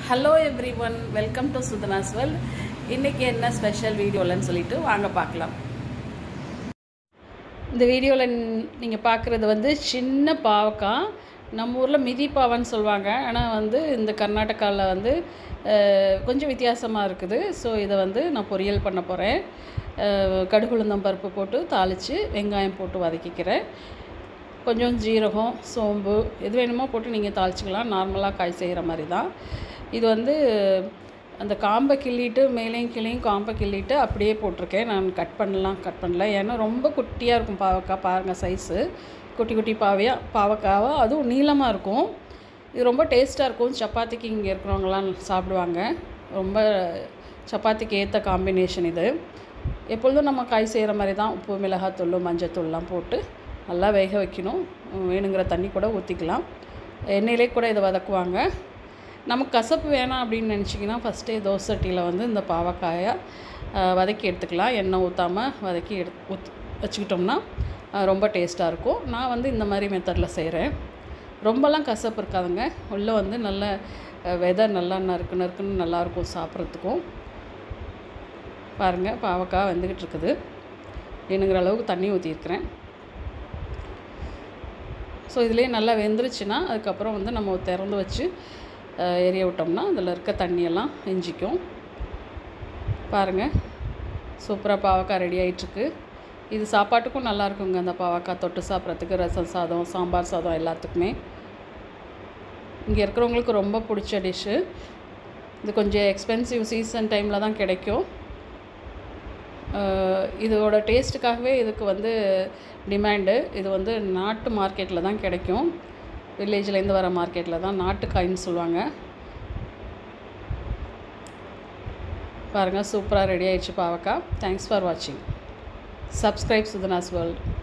hello everyone welcome to Sudhana's world இன்றைக்கி என்ன special வீடியோலன்னு சொல்லிட்டு வாங்க பார்க்கலாம் இந்த வீடியோவில் நீங்கள் பார்க்குறது வந்து சின்ன பாவக்காய் நம்ம ஊரில் மிதி பாவன்னு சொல்லுவாங்க ஆனால் வந்து இந்த கர்நாடகாவில் வந்து அஹ், கொஞ்சம் வித்தியாசமாக இருக்குது ஸோ இதை வந்து நான் பொரியல் பண்ண போகிறேன் கடுகுளுந்தம் பருப்பு போட்டு தாளித்து வெங்காயம் போட்டு வதக்கிக்கிறேன் கொஞ்சம் ஜீரகம் சோம்பு எது வேணுமோ போட்டு நீங்கள் தாளிச்சிக்கலாம் நார்மலாக காய் செய்கிற மாதிரி தான் இது வந்து அந்த காம்பை கிள்ளிட்டு மேலேயும் கிளியும் காம்பை கிள்ளிட்டு அப்படியே போட்டிருக்கேன் நான் கட் பண்ணலாம் கட் பண்ணல ஏன்னா ரொம்ப குட்டியாக இருக்கும் பாவக்காய் பாருங்கள் சைஸு குட்டி குட்டி பாவையாக பாவக்காவா அதுவும் நீளமாக இருக்கும் இது ரொம்ப டேஸ்ட்டாக இருக்கும் சப்பாத்திக்கு இங்கே இருக்கிறவங்களாம் சாப்பிடுவாங்க ரொம்ப சப்பாத்திக்கு ஏற்ற காம்பினேஷன் இது எப்பொழுதும் நம்ம காய் செய்கிற மாதிரி தான் உப்பு மிளகாத்தூள் மஞ்சத்தூள்லாம் போட்டு நல்லா வேக வைக்கணும் வேணுங்கிற தண்ணி கூட ஊற்றிக்கலாம் எண்ணெயிலே கூட இதை வதக்குவாங்க நமக்கு கசப்பு வேணாம் அப்படின்னு நினச்சிங்கன்னா ஃபஸ்ட்டே தோசை சட்டியில் வந்து இந்த பாவக்காயை அஹ், வதக்கி எடுத்துக்கலாம் எண்ணெய் ஊற்றாமல் வதக்கி எடு ஊத் வச்சுக்கிட்டோம்னா அஹ், ரொம்ப டேஸ்ட்டாக இருக்கும் நான் வந்து இந்த மாதிரி மெத்தடில் செய்கிறேன் ரொம்பலாம் கசப்பு இருக்காதுங்க உள்ளே வந்து நல்ல அஹ், விதை நல்லா நறுக்கு நறுக்குன்னு நல்லாயிருக்கும் சாப்பிட்றதுக்கும் பாருங்கள் பாவக்காய் வெந்துக்கிட்டு இருக்குது வேணுங்கிற அளவுக்கு தண்ணி ஊற்றிருக்கிறேன் ஸோ இதுலேயே நல்லா வெந்துருச்சுன்னா அதுக்கப்புறம் வந்து நம்ம திறந்து வச்சு அஹ், எரிய விட்டோம்னா அதில் இருக்க தண்ணியெல்லாம் எஞ்சிக்கும் பாருங்கள் சூப்பராக பாவக்காய் ரெடி ஆயிட்டிருக்கு இது சாப்பாட்டுக்கும் நல்லா இருக்குங்க அந்த பாவக்காய் தொட்டு சாப்பிட்றதுக்கு ரசம் சாதம் சாம்பார் சாதம் எல்லாத்துக்குமே இங்கே இருக்கிறவங்களுக்கு ரொம்ப பிடிச்ச டிஷ்ஷு இது கொஞ்சம் எக்ஸ்பென்சிவ் சீசன் டைமில் தான் கிடைக்கும் அஹ் இதோட டேஸ்ட்டுக்காகவே இதுக்கு வந்து டிமாண்டு இது வந்து நாட்டு மார்க்கெட்டில் தான் கிடைக்கும் வில்லேஜ்லேருந்து வர மார்க்கெட்டில் தான் நாட்டுக்காயின்னு சொல்லுவாங்க பாருங்கள் சூப்பராக ரெடி ஆயிடுச்சு பாவக்காய் தேங்க்ஸ் ஃபார் வாட்சிங் சப்ஸ்கிரைப் சுதனாஸ் வேர்ல்ட்